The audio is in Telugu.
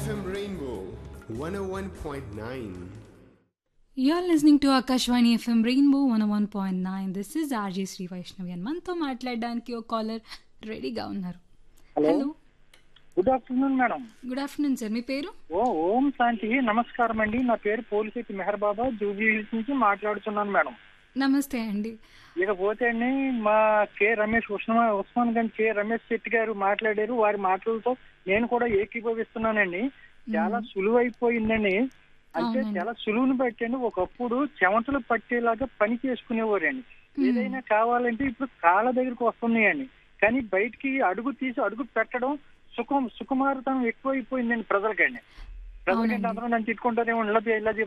FM Rainbow 101.9. You're listening to Akashvani FM Rainbow 101.9. This is RJ Sri Vaishnavi and మనతో మాట్లాడడానికి ఒక కాలర్ రెడీగా ఉన్నారు hello hello good afternoon madam good afternoon sir మీ పేరు ఓ ఓం శాంతి నమస్కారం అండి నా పేరు పోలిశెట్టి మెహర్ బాబా జూబ్లీ హిల్స్ నుంచి మాట్లాడుతున్నాను మేడం నమస్తే అండి ఇకపోతే అండి మా కె రమేష్ ఉస్మా ఉస్మాన్ గంజ్ కె రమేష్ శెట్టి గారు మాట్లాడారు వారి మాటలతో నేను కూడా ఏకీభవిస్తున్నానండి చాలా సులువు అయిపోయిందండి అంటే అవునండి. చాలా సులువుని బట్టండి ఒకప్పుడు చెమటలు పట్టేలాగా పని చేసుకునేవారండి ఏదైనా కావాలంటే ఇప్పుడు కాళ్ళ దగ్గరకు వస్తున్నాయండి కానీ బయటికి అడుగు తీసి అడుగు పెట్టడం సుఖం సుకుమారతనం ఎక్కువైపోయిందండి ప్రజలకండి ప్రజలకంటే అవునండి. అందరూ నన్ను తిట్టుకుంటారేమో ఇలా చే- ఇలా